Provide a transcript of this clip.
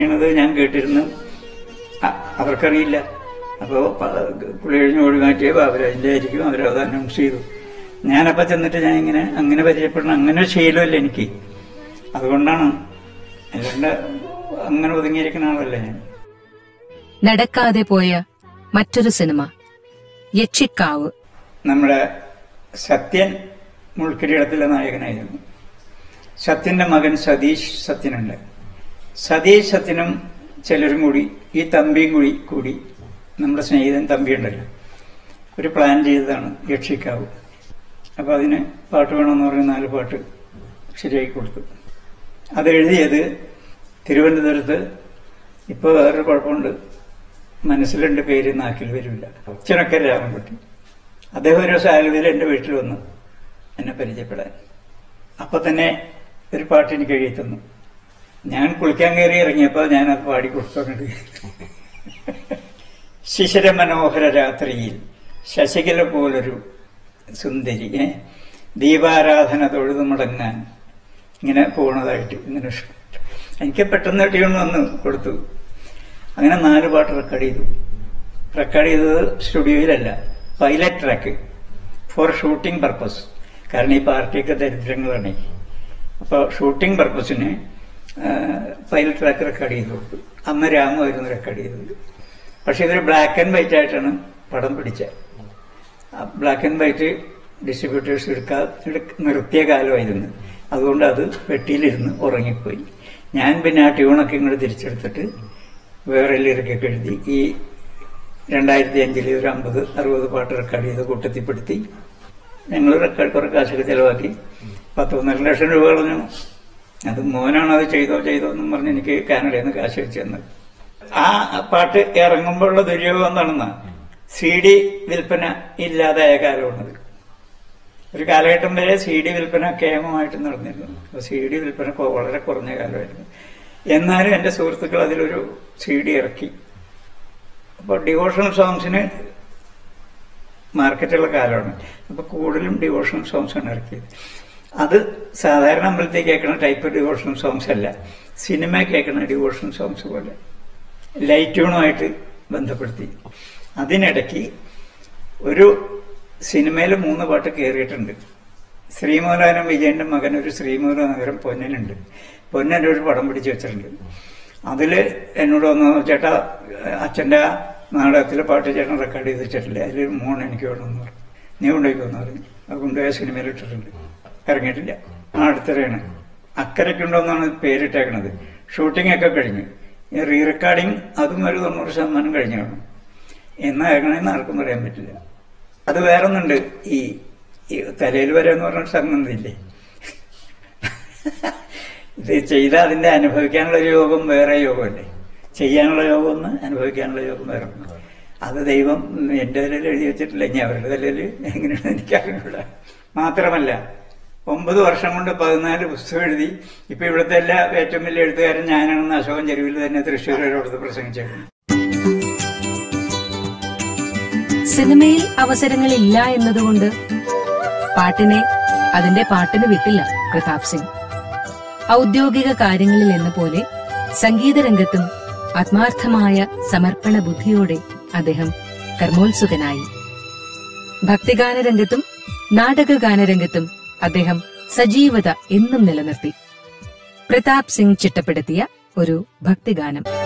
ത് ഞാൻ കേട്ടിരുന്നു അ- അവർക്കറിയില്ല അപ്പോൾ പുള്ളി കഴിഞ്ഞ് ഒഴിമാറ്റിയപ്പോൾ അവരതിൻ്റെ ആയിരിക്കും അവരത് അനൗൺസ് ചെയ്തു ഞാനപ്പോൾ ചെന്നിട്ട് ഞാൻ ഇങ്ങനെ അങ്ങനെ പരിചയപ്പെടണം അങ്ങനെ ഒരു ശീലമല്ല എനിക്ക് അതുകൊണ്ടാണ് അല്ലാണ്ട് അങ്ങനെ ഒതുങ്ങിയിരിക്കുന്ന ആളല്ല ഞാൻ നടക്കാതെ പോയ മറ്റൊരു സിനിമ യക്ഷിക്കാവ് നമ്മുടെ സത്യൻ മുൾക്കിരീടത്തിലെ നായകനായിരുന്നു സത്യന്റെ മകൻ സതീഷ് സത്യനുണ്ട് സതീഷ് സത്യനും ചിലരും കൂടി ഈ തമ്പിയും കൂടി കൂടി നമ്മുടെ സ്നേഹിതൻ തമ്പിയുണ്ടല്ലോ ഒരു പ്ലാൻ ചെയ്തതാണ് യക്ഷിക്കാവ് അപ്പൊ അതിന് പാട്ട് വേണമെന്ന് പറഞ്ഞ് നാല് പാട്ട് ശരിയാക്കി കൊടുത്തു അത് എഴുതിയത് തിരുവനന്തപുരത്ത് ഇപ്പൊ വേറൊരു കുഴപ്പമുണ്ട് മനസ്സിലുണ്ട് പേര് നാക്കിൽ വരില്ല ചിണക്കര രാമൻകുട്ടി അദ്ദേഹം ഒരു ദിവസം ആലുവയിൽ എൻ്റെ വീട്ടിൽ വന്നു എന്നെ പരിചയപ്പെടാൻ അപ്പൊ തന്നെ ഒരു പാട്ട് എനിക്ക് എഴുതി തന്നു ഞാൻ കുളിക്കാൻ കയറി ഇറങ്ങിയപ്പോൾ ഞാൻ അത് പാടി കൊടുത്തോണ്ട് ശിശിര മനോഹര രാത്രിയിൽ ശശികല പോലൊരു സുന്ദരി ഏ ദീപാരാധന തൊഴുതു മുടങ്ങാൻ ഇങ്ങനെ പോണതായിട്ട് ഇങ്ങനെ ഷ്- എനിക്ക് പെട്ടെന്ന് ട്യൂൺ വന്ന് കൊടുത്തു അങ്ങനെ നാല് പാട്ട് റെക്കോർഡ് ചെയ്തു റെക്കോർഡ് ചെയ്തത് സ്റ്റുഡിയോയിലല്ല pilot track for shooting purpose കാരണം ഈ പാർട്ടിയൊക്കെ ദരിദ്രങ്ങളാണ് അപ്പോൾ ഷൂട്ടിംഗ് പർപ്പസിന് പൈലറ്റ് ട്രാക്ക് റെക്കോർഡ് ചെയ്തു കൊടുത്തു അന്ന് രാമമായിരുന്നു റെക്കോർഡ് ചെയ്തത് പക്ഷെ ഇതൊരു ബ്ലാക്ക് ആൻഡ് വൈറ്റ് ആയിട്ടാണ് പടം പിടിച്ചത് ബ്ലാക്ക് ആൻഡ് വൈറ്റ് ഡിസ്ട്രിബ്യൂട്ടേഴ്സ് എടുക്കാ എടുക്ക- നിർത്തിയ കാലമായിരുന്നു അതുകൊണ്ട് അത് പെട്ടിയിലിരുന്ന് ഉറങ്ങിപ്പോയി ഞാൻ പിന്നെ ആ ട്യൂണൊക്കെ ഇങ്ങോട്ട് തിരിച്ചെടുത്തിട്ട് വേറെ ലിറിക്കൊക്കെ എഴുതി ഈ രണ്ടായിരത്തി അഞ്ചില് ഒരു അമ്പത് അറുപത് പാട്ട് റെക്കോർഡ് ചെയ്ത് കൂട്ടത്തിൽപ്പെടുത്തി ഞങ്ങൾ റെക്കോർഡ് കുറെ കാശൊക്കെ ചെലവാക്കി പത്ത് പന്ത്രണ്ട് ലക്ഷം രൂപ കളഞ്ഞു അത് മോനാണ് അത് ചെയ്തോ ചെയ്തോ എന്നും പറഞ്ഞ് എനിക്ക് കാനഡയിൽ നിന്ന് കാശ് വെച്ച് തന്നത് ആ പാട്ട് ഇറങ്ങുമ്പോഴുള്ള ദുര്യോഗം എന്താണെന്നാ സി ഡി വിൽപ്പന ഇല്ലാതായ കാലമാണത് ഒരു കാലഘട്ടം വരെ സി ഡി വിൽപ്പന കേമമായിട്ട് നടന്നിരുന്നു അപ്പോൾ സി ഡി വിൽപ്പന കൊ- വളരെ കുറഞ്ഞ കാലമായിരുന്നു എന്നാലും എൻ്റെ സുഹൃത്തുക്കൾ അതിലൊരു സി ഡി ഇറക്കി അപ്പോൾ ഡിവോഷണൽ സോങ്സിന് മാർക്കറ്റുള്ള കാലമാണ് അപ്പോൾ കൂടുതലും ഡിവോഷണൽ സോങ്സ് ആണ് ഇറക്കിയത് അത് സാധാരണ അമ്പലത്തിൽ കേൾക്കുന്ന ടൈപ്പ് ഡിവോഷണൽ സോങ്സ് അല്ല സിനിമ കേൾക്കുന്ന ഡിവോഷണൽ സോങ്സ് പോലെ ലൈറ്റ് ട്യൂണുമായിട്ട് ബന്ധപ്പെടുത്തി അതിനിടയ്ക്ക് ഒരു സിനിമയിൽ മൂന്ന് പാട്ട് കയറിയിട്ടുണ്ട് ശ്രീമൂലാനം വിജയന്റെ മകൻ ഒരു ശ്രീമൂല നഗരം പൊന്നനുണ്ട് പൊന്നൻ്റെ ഒരു പടം പിടിച്ചു വെച്ചിട്ടുണ്ട് അതിൽ എന്നോട് വന്ന് ചേട്ടാ അച്ഛൻ്റെ ആ നാടകത്തിലെ പാട്ട് ചേട്ടൻ റെക്കോർഡ് ചെയ്ത് വെച്ചിട്ടില്ലേ അതിലൊരു മോൺ എനിക്ക് വേണമെന്ന് പറഞ്ഞു നീ കൊണ്ടുപോയിക്കോന്ന് പറഞ്ഞു അത് കൊണ്ടുപോയ സിനിമയിൽ ഇട്ടിട്ടുണ്ട് ഇറങ്ങിയിട്ടില്ല ആ അടുത്തറയാണ് അക്കരയ്ക്കുണ്ടോന്നാണ് പേരിട്ടേക്കണത് ഷൂട്ടിംഗ് ഒക്കെ കഴിഞ്ഞു ഈ റീ റെക്കോർഡിങ് അതും ഒരു തൊണ്ണൂറ് ശതമാനം കഴിഞ്ഞാണ് എന്നാ ഇറങ്ങണമെന്ന് ആർക്കും പറയാൻ പറ്റില്ല അത് വേറൊന്നുണ്ട് ഈ ഈ തലയിൽ വരെ എന്ന് പറഞ്ഞ സംഗതിയില്ലേ ഇത് ചെയ്ത അതിന്റെ അനുഭവിക്കാനുള്ള ഒരു യോഗം വേറെ യോഗമല്ലേ ചെയ്യാനുള്ള യോഗം ഒന്ന് അനുഭവിക്കാനുള്ള യോഗം വേറെ ഒന്ന് അത് ദൈവം എന്റെ തലയിൽ എഴുതി വെച്ചിട്ടില്ല ഇനി അവരുടെ തലയിൽ എങ്ങനെയാണെന്ന് എനിക്കറിയില്ല മാത്രമല്ല ഒമ്പത് വർഷം കൊണ്ട് പതിനാല് പുസ്തകം എഴുതി ഇപ്പൊ ഇവിടുത്തെ എല്ലാ ഏറ്റവും വലിയ എഴുത്തുകാരൻ ഞാനാണെന്ന് അശോകൻ ചെരുവിൽ തന്നെ തൃശ്ശൂരോടത്ത് പ്രസംഗിച്ചേക്കുന്നു സിനിമയിൽ അവസരങ്ങളില്ല എന്നതുകൊണ്ട് പാട്ടിനെ അതിന്റെ പാട്ടിന് വിട്ടില്ല പ്രതാപ് സിംഗ് ഔദ്യോഗിക കാര്യങ്ങളിൽ എന്ന പോലെ സംഗീത രംഗത്തും ആത്മാർത്ഥമായ സമർപ്പണ ബുദ്ധിയോടെ അദ്ദേഹം കർമ്മോത്സുകനായി ഭക്തിഗാന രംഗത്തും നാടകഗാന രംഗത്തും അദ്ദേഹം സജീവത എന്നും നിലനിർത്തി പ്രതാപ് സിംഗ് ചിട്ടപ്പെടുത്തിയ ഒരു ഭക്തിഗാനം